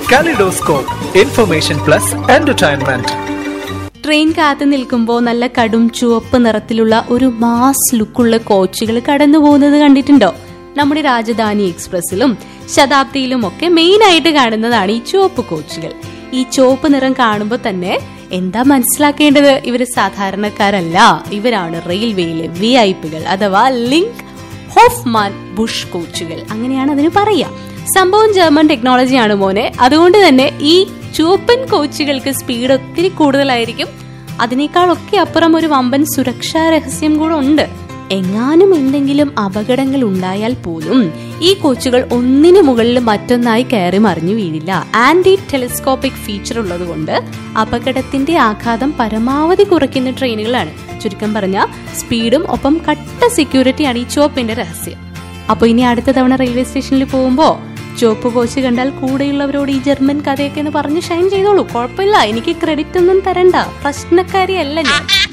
kaleidoscope information plus entertainment train കാത്തു നിൽക്കുമ്പോൾ നല്ല കടും ചുവപ്പ് നിറത്തിലുള്ള ഒരു മാസ് ലുക്കുള്ള കോച്ചുകൾ കടന്നു പോകുന്നത് കണ്ടിട്ടുണ്ടോ നമ്മുടെ രാജധാനി എക്സ്പ്രസിലും ശതാബ്ദിയിലും ഒക്കെ മെയിൻ ആയിട്ട് കാണുന്നതാണ് ഈ ചുവപ്പ് കോച്ചുകൾ ഈ ചുവപ്പ് നിറം കാണുമ്പോൾ തന്നെ എന്താ മനസ്സിലാക്കേണ്ടത് ഇവര് സാധാരണക്കാരല്ല ഇവരാണ് റെയിൽവേയിലെ വി ഐ പികൾ അഥവാ ലിങ്ക് ഹോഫ്മാൻ ബുഷ് കോച്ചുകൾ അങ്ങനെയാണ് അതിന് പറയുക സംഭവം ജർമ്മൻ ടെക്നോളജിയാണ് മോനെ അതുകൊണ്ട് തന്നെ ഈ ചുവപ്പൻ കോച്ചുകൾക്ക് സ്പീഡ് ഒത്തിരി കൂടുതലായിരിക്കും അതിനേക്കാളൊക്കെ അപ്പുറം ഒരു വമ്പൻ സുരക്ഷാ രഹസ്യം കൂടെ ഉണ്ട് എങ്ങാനും എന്തെങ്കിലും അപകടങ്ങൾ ഉണ്ടായാൽ പോലും ഈ കോച്ചുകൾ ഒന്നിനു മുകളിൽ മറ്റൊന്നായി കയറി മറിഞ്ഞു വീഴില്ല ആന്റി ടെലിസ്കോപ്പിക് ഫീച്ചർ ഉള്ളതുകൊണ്ട് അപകടത്തിന്റെ ആഘാതം പരമാവധി കുറയ്ക്കുന്ന ട്രെയിനുകളാണ് ചുരുക്കം പറഞ്ഞ സ്പീഡും ഒപ്പം കട്ട സെക്യൂരിറ്റിയാണ് ഈ ചുവപ്പിന്റെ രഹസ്യം അപ്പൊ ഇനി അടുത്ത തവണ റെയിൽവേ സ്റ്റേഷനിൽ പോകുമ്പോ ചുവപ്പ് കോച്ച് കണ്ടാൽ കൂടെയുള്ളവരോട് ഈ ജർമ്മൻ കഥയൊക്കെ എന്ന് പറഞ്ഞ് ഷൈൻ ചെയ്തോളൂ കുഴപ്പമില്ല എനിക്ക് ക്രെഡിറ്റ് ഒന്നും തരണ്ട പ്രശ്നക്കാരിയല്ല ഞാൻ